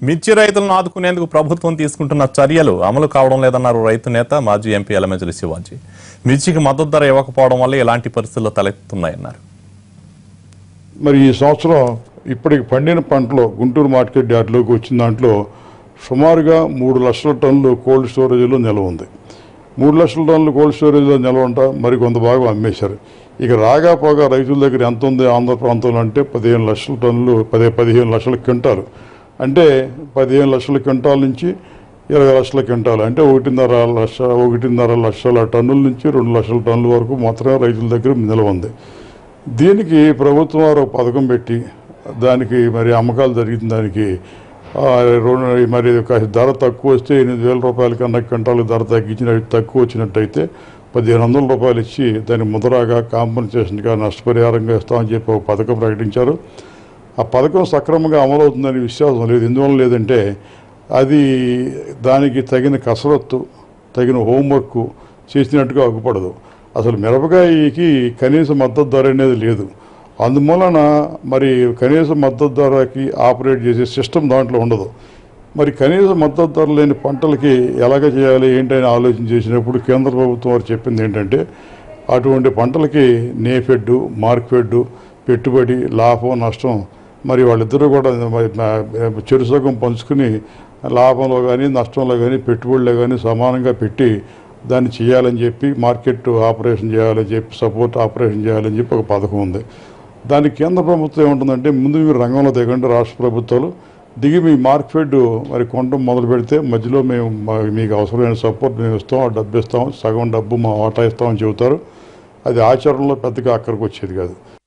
మిర్చి రైతులను ఆదుకునేందుకు ప్రభుత్వం తీసుకుంటున్న చర్యలు అమలు కావడం లేదన్నారు రైతు నేత మాజీ ఎంపీ ఎలమంచిలి శివాజీ మిర్చికి మద్దతు ధర ఇవ్వకపోవడం వల్ల ఇలాంటి పరిస్థితులు తలెత్తున్నాయన్నారు మరి ఈ సంవత్సరం ఇప్పటికి పండిన పంటలో గుంటూరు మార్కెట్ యార్డ్లోకి వచ్చిన దాంట్లో సుమారుగా మూడు లక్షల టన్నులు కోల్డ్ స్టోరేజ్లో నిల్వ ఉంది మూడు లక్షల టన్నులు కోల్డ్ స్టోరేజ్లో నిల్వ ఉంటా మరి కొంత భాగం అమ్మేశారు ఇక రాగా పోగా రైతుల దగ్గర ఎంత ఉంది ఆంధ్ర ప్రాంతంలో అంటే పదిహేను లక్షల టన్నులు పదే పదిహేను లక్షల క్వింటాలు అంటే పదిహేను లక్షల క్వింటాల నుంచి ఇరవై లక్షల క్వింటాలు అంటే ఒకటిన్నర లక్ష ఒకటిన్నర లక్షల టన్నుల నుంచి రెండు లక్షల టన్నుల వరకు మాత్రమే రైతుల దగ్గర నిల్వ ఉంది దీనికి ప్రభుత్వం వారు ఒక పథకం పెట్టి దానికి మరి అమ్మకాలు జరిగిన దానికి ఆ, రెండు మరి ఒక ధర తక్కువ వస్తే ఎనిమిది వేల రూపాయల కన్నా క్వింటాలకు ధర తగ్గించిన తక్కువ వచ్చినట్టయితే పదిహేను వందల రూపాయలు ఇచ్చి దాన్ని ముద్రాగా కాంపన్సేషన్గా నష్టపరిహారంగా ఇస్తామని చెప్పి ఒక పథకం ప్రకటించారు ఆ పథకం సక్రమంగా అమలవుతుందనే విశ్వాసం లేదు ఎందువల్ల లేదంటే అది దానికి తగిన కసరత్తు తగిన హోంవర్క్ చేసినట్టుగా అగుపడదు అసలు మిరపకాయకి కనీస మద్దతు ధర అనేది లేదు అందువలన మరి కనీస మద్దతు ధరకి ఆపరేట్ చేసే సిస్టమ్ దాంట్లో ఉండదు మరి కనీస మద్దతు ధర లేని పంటలకి ఎలాగ చేయాలి ఏంటని ఆలోచన చేసినప్పుడు కేంద్ర ప్రభుత్వం వారు చెప్పింది ఏంటంటే అటువంటి పంటలకి నేఫెడ్ మార్క్ఫెడ్ పెట్టుబడి లాభం నష్టం మరి వాళ్ళిద్దరూ కూడా మరి నా- చెరు సగం పంచుకుని లాభంలో కానీ నష్టంలో కానీ పెట్టుబడిలో కానీ సమానంగా పెట్టి దాన్ని చేయాలని చెప్పి మార్కెట్ ఆపరేషన్ చేయాలని చెప్పి సపోర్ట్ ఆపరేషన్ చేయాలని చెప్పి ఒక పథకం ఉంది దానికి కేంద్ర ప్రభుత్వం ఏముంటుందంటే ముందు మీరు రంగంలో దిగండి రాష్ట్ర ప్రభుత్వాలు దిగి మీ మార్కెట్ మరి కొనడం మొదలు పెడితే మధ్యలో మేము మా- మీకు అవసరమైన సపోర్ట్ మేము ఇస్తాం ఆ డబ్బు ఇస్తాం సగం డబ్బు మా వాటా ఇస్తామని చెబుతారు అది ఆచరణలో పెద్దగా అక్కడికి వచ్చేది కాదు